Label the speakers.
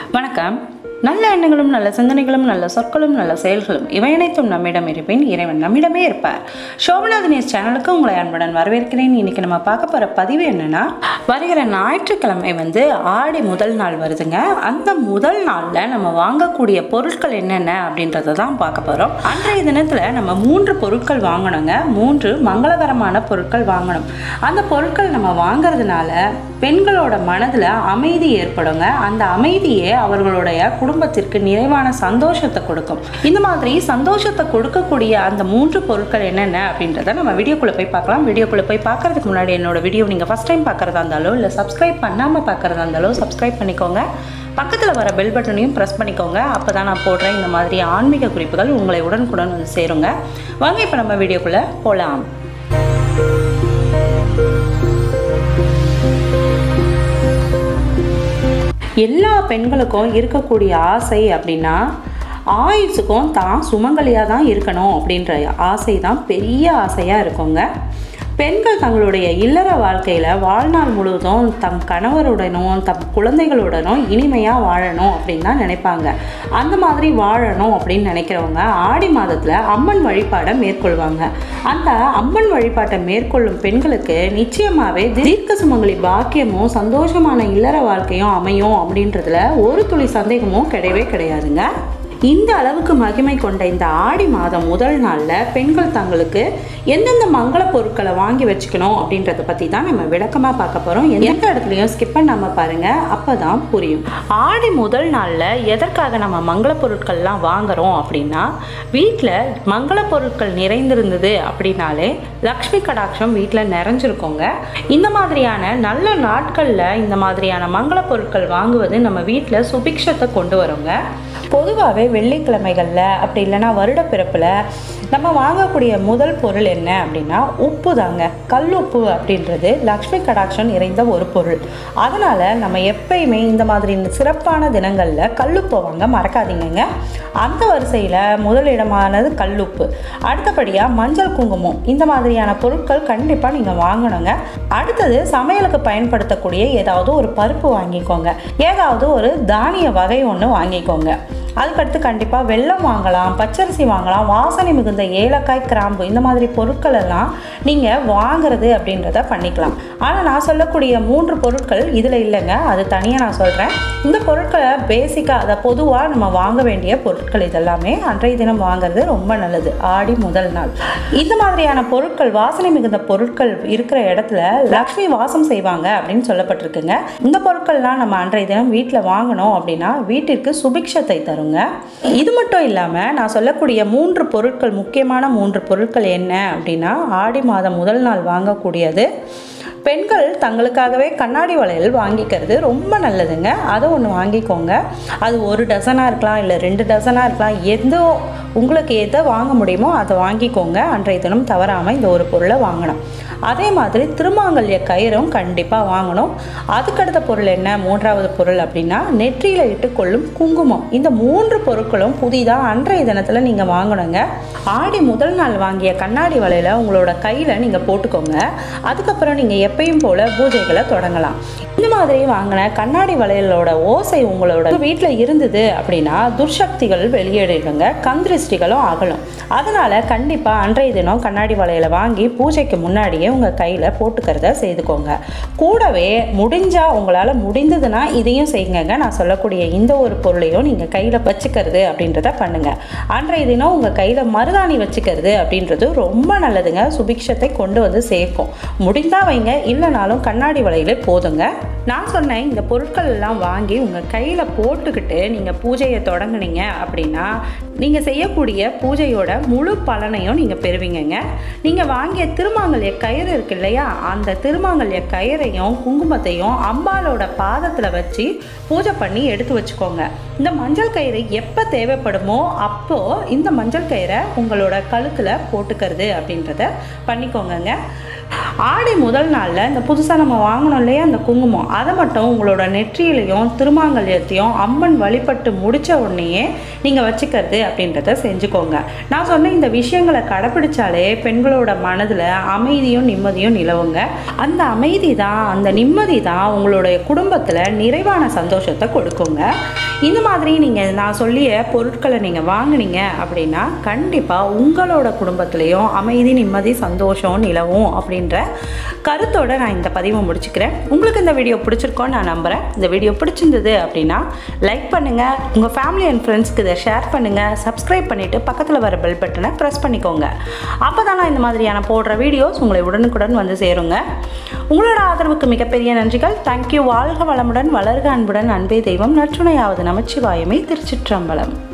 Speaker 1: வணக்கம் நல்ல எண்ணங்களும் நல்ல சிந்தனைகளும் நல்ல சொற்களும் நல்ல செயல்களும் இவை அனைத்தும் நம்மிடம் இருப்பின் இறைவன் நம்மிடமே இருப்பார் சோபநாத் நியூஸ் சேனலுக்கு உங்களை அன்புடன் வரவேற்கிறேன் இன்னைக்கு நம்ம பார்க்க போகிற பதிவு என்னன்னா வருகிற ஞாயிற்றுக்கிழமை வந்து ஆடி முதல் நாள் வருதுங்க அந்த முதல் நாளில் நம்ம வாங்கக்கூடிய பொருட்கள் என்னென்ன அப்படின்றத தான் பார்க்க போகிறோம் அன்றைய தினத்தில் நம்ம மூன்று பொருட்கள் வாங்கணுங்க மூன்று மங்களகரமான பொருட்கள் வாங்கணும் அந்த பொருட்கள் நம்ம வாங்குறதுனால பெண்களோட மனதில் அமைதி ஏற்படுங்க அந்த அமைதியே அவர்களுடைய குடும்பத்திற்கு நிறைவான சந்தோஷத்தை கொடுக்கும் இந்த மாதிரி சந்தோஷத்தை கொடுக்கக்கூடிய அந்த மூன்று பொருட்கள் என்னென்ன அப்படின்றத நம்ம வீடியோக்குள்ளே போய் பார்க்கலாம் வீடியோக்குள்ளே போய் பார்க்கறதுக்கு முன்னாடி என்னோட வீடியோ நீங்கள் ஃபஸ்ட் டைம் பார்க்குறதா இருந்தாலோ இல்லை சப்ஸ்கிரைப் பண்ணாமல் பார்க்குறதா இருந்தாலோ சப்ஸ்கிரைப் பண்ணிக்கோங்க பக்கத்தில் வர பெல் பட்டனையும் ப்ரெஸ் பண்ணிக்கோங்க அப்போ தான் நான் போடுற இந்த மாதிரி ஆன்மீக குறிப்புகள் உங்களை உடனுக்குடன் வந்து சேருங்க வாங்க இப்போ நம்ம வீடியோக்குள்ளே போகலாம் எல்லா பெண்களுக்கும் இருக்கக்கூடிய ஆசை அப்படின்னா ஆயுசுக்கும் தான் சுமங்கலியாக தான் இருக்கணும் அப்படின்ற ஆசை தான் பெரிய ஆசையாக இருக்குங்க பெண்கள் தங்களுடைய இல்லற வாழ்க்கையில் வாழ்நாள் முழுவதும் தம் கணவருடனும் தம் குழந்தைகளுடனும் இனிமையாக வாழணும் அப்படின்னு தான் நினைப்பாங்க அந்த மாதிரி வாழணும் அப்படின்னு நினைக்கிறவங்க ஆடி மாதத்தில் அம்மன் வழிபாடை மேற்கொள்வாங்க அந்த அம்மன் வழிபாட்டை மேற்கொள்ளும் பெண்களுக்கு நிச்சயமாகவே தீர்க்க சுமங்கலி பாக்கியமும் சந்தோஷமான இல்லற வாழ்க்கையும் அமையும் அப்படின்றதுல ஒரு துளி சந்தேகமும் கிடையவே கிடையாதுங்க இந்த அளவுக்கு மகிமை கொண்ட இந்த ஆடி மாதம் முதல் நாளில் பெண்கள் தங்களுக்கு எந்தெந்த மங்கள பொருட்களை வாங்கி வச்சுக்கணும் அப்படின்றத பற்றி தான் நம்ம விளக்கமாக பார்க்க போகிறோம் எந்த இடத்துலையும் ஸ்கிப் பண்ணாமல் பாருங்கள் அப்போ தான் புரியும் ஆடி முதல் நாளில் எதற்காக நம்ம மங்கள பொருட்கள்லாம் வாங்குறோம் அப்படின்னா வீட்டில் மங்கள பொருட்கள் நிறைந்திருந்தது அப்படின்னாலே லக்ஷ்மி கடாட்சம் வீட்டில் நிறைஞ்சிருக்கோங்க இந்த மாதிரியான நல்ல நாட்களில் இந்த மாதிரியான மங்கள பொருட்கள் வாங்குவது நம்ம வீட்டில் சுபிக்ஷத்தை கொண்டு வரோங்க பொதுவாகவே வெள்ளிக்கிழமைகளில் அப்படி இல்லைன்னா வருட பிறப்பில் நம்ம வாங்கக்கூடிய முதல் பொருள் என்ன அப்படின்னா உப்பு தாங்க கல் உப்பு அப்படின்றது லக்ஷ்மி கடாட்சம் நிறைந்த ஒரு பொருள் அதனால் நம்ம எப்பயுமே இந்த மாதிரி சிறப்பான தினங்களில் கல்லுப்பை வாங்க மறக்காதீங்கங்க அந்த வரிசையில் முதலிடமானது கல்லுப்பு அடுத்தபடியாக மஞ்சள் குங்குமம் இந்த மாதிரியான பொருட்கள் கண்டிப்பாக நீங்கள் வாங்கணுங்க அடுத்தது சமையலுக்கு பயன்படுத்தக்கூடிய ஏதாவது ஒரு பருப்பு வாங்கிக்கோங்க ஏதாவது ஒரு தானிய வகை ஒன்று வாங்கிக்கோங்க அதுக்கடுத்து கண்டிப்பாக வெல்லம் வாங்கலாம் பச்சரிசி வாங்கலாம் வாசனை மிகுந்த ஏலக்காய் கிராம்பு இந்த மாதிரி பொருட்கள் எல்லாம் நீங்கள் வாங்குறது அப்படின்றத பண்ணிக்கலாம் ஆனால் நான் சொல்லக்கூடிய மூன்று பொருட்கள் இதில் இல்லைங்க அது தனியாக நான் சொல்கிறேன் இந்த பொருட்களை பேசிக்காக அதை பொதுவாக நம்ம வாங்க வேண்டிய பொருட்கள் இதெல்லாமே அன்றைய தினம் வாங்குறது ரொம்ப நல்லது ஆடி முதல் நாள் இந்த மாதிரியான பொருட்கள் வாசனை மிகுந்த பொருட்கள் இருக்கிற இடத்துல லக்ஷ்மி வாசம் செய்வாங்க அப்படின்னு சொல்லப்பட்டிருக்குங்க இந்த பொருட்கள்லாம் நம்ம அன்றைய தினம் வீட்டில் வாங்கணும் அப்படின்னா வீட்டிற்கு சுபிக்ஷத்தை தரும் பாருங்க இது மட்டும் இல்லாமல் நான் சொல்லக்கூடிய மூன்று பொருட்கள் முக்கியமான மூன்று பொருட்கள் என்ன அப்படின்னா ஆடி மாதம் முதல் நாள் வாங்கக்கூடியது பெண்கள் தங்களுக்காகவே கண்ணாடி வளையல் வாங்கிக்கிறது ரொம்ப நல்லதுங்க அதை ஒன்று வாங்கிக்கோங்க அது ஒரு டசனாக இருக்கலாம் இல்லை ரெண்டு டசனாக இருக்கலாம் எதோ உங்களுக்கு எதை வாங்க முடியுமோ அதை வாங்கிக்கோங்க அன்றைய தினம் தவறாமல் இந்த ஒரு பொருளை வாங்கணும் அதே மாதிரி திருமாங்கல்ய கயிறும் கண்டிப்பாக வாங்கணும் அதுக்கடுத்த பொருள் என்ன மூன்றாவது பொருள் அப்படின்னா நெற்றியில் இட்டுக்கொள்ளும் குங்குமம் இந்த மூன்று பொருட்களும் புதிதாக அன்றைய தினத்தில் நீங்கள் வாங்கணுங்க ஆடி முதல் நாள் வாங்கிய கண்ணாடி வலையில் உங்களோட கையில் நீங்கள் போட்டுக்கோங்க அதுக்கப்புறம் நீங்கள் எப்பயும் போல் பூஜைகளை தொடங்கலாம் இந்த மாதிரி வாங்கின கண்ணாடி வளையலோட ஓசை உங்களோட வீட்டில் இருந்தது அப்படின்னா துர்சக்திகள் வெளியேறிடுங்க கந்திருஷ்டிகளும் அகலும் அதனால் கண்டிப்பாக அன்றைய தினம் கண்ணாடி வளையலை வாங்கி பூஜைக்கு முன்னாடியே உங்கள் கையில் போட்டுக்கிறத செய்துக்கோங்க கூடவே முடிஞ்சால் உங்களால் முடிந்ததுன்னா இதையும் செய்யுங்க நான் சொல்லக்கூடிய இந்த ஒரு பொருளையும் நீங்கள் கையில் வச்சுக்கிறது அப்படின்றத பண்ணுங்கள் அன்றைய தினம் உங்கள் கையில் மருதாணி வச்சுக்கிறது அப்படின்றது ரொம்ப நல்லதுங்க சுபிக்ஷத்தை கொண்டு வந்து சேர்க்கும் முடிந்தால் வைங்க இல்லைனாலும் கண்ணாடி வளையலே போதுங்க நான் சொன்னேன் இந்த பொருட்கள் எல்லாம் வாங்கி உங்கள் கையில் போட்டுக்கிட்டு நீங்கள் பூஜையை தொடங்குனீங்க அப்படின்னா நீங்கள் செய்யக்கூடிய பூஜையோட முழு பலனையும் நீங்கள் பெறுவீங்கங்க நீங்கள் வாங்கிய திருமாங்கல்ய கயிறு இருக்கு இல்லையா அந்த திருமாங்கல்ய கயிறையும் குங்குமத்தையும் அம்பாலோட பாதத்தில் வச்சு பூஜை பண்ணி எடுத்து வச்சுக்கோங்க இந்த மஞ்சள் கயிறு எப்போ தேவைப்படுமோ அப்போது இந்த மஞ்சள் கயிறை உங்களோட கழுத்தில் போட்டுக்கிறது அப்படின்றத பண்ணிக்கோங்கங்க ஆடி முதல் நாளில் இந்த புதுசாக நம்ம வாங்கணும் இல்லையா அந்த குங்குமம் அதை மட்டும் உங்களோட நெற்றியிலையும் திருமாங்கல்யத்தையும் அம்மன் வழிபட்டு முடித்த உடனேயே நீங்கள் வச்சுக்கிறது அப்படின்றத செஞ்சுக்கோங்க நான் சொன்ன இந்த விஷயங்களை கடைப்பிடிச்சாலே பெண்களோட மனதில் அமைதியும் நிம்மதியும் நிலவுங்க அந்த அமைதி தான் அந்த நிம்மதி தான் உங்களுடைய குடும்பத்தில் நிறைவான சந்தோஷத்தை கொடுக்குங்க இந்த மாதிரி நீங்கள் நான் சொல்லிய பொருட்களை நீங்கள் வாங்குனீங்க அப்படின்னா கண்டிப்பாக உங்களோட குடும்பத்திலையும் அமைதி நிம்மதி சந்தோஷம் நிலவும் அப்படின்ற கருத்தோட நான் இந்த பதிவை முடிச்சுக்கிறேன் உங்களுக்கு இந்த வீடியோ பிடிச்சிருக்கோன்னு நான் நம்புகிறேன் இந்த வீடியோ பிடிச்சிருந்தது அப்படின்னா லைக் பண்ணுங்கள் உங்கள் ஃபேமிலி அண்ட் ஃப்ரெண்ட்ஸ்க்கு இதை ஷேர் பண்ணுங்கள் சப்ஸ்கிரைப் பண்ணிவிட்டு பக்கத்தில் வர பெல் பட்டனை ப்ரெஸ் பண்ணிக்கோங்க அப்போ தான் நான் இந்த மாதிரியான போடுற வீடியோஸ் உங்களை உடனுக்குடன் வந்து சேருங்க உங்களோட ஆதரவுக்கு மிகப்பெரிய நன்றிகள் தேங்க்யூ வாழ்க வளமுடன் வளர்க அன்புடன் அன்பே தெய்வம் நற்றுணையாவது நமச்சிவாயமே திருச்சிற்றம்பலம்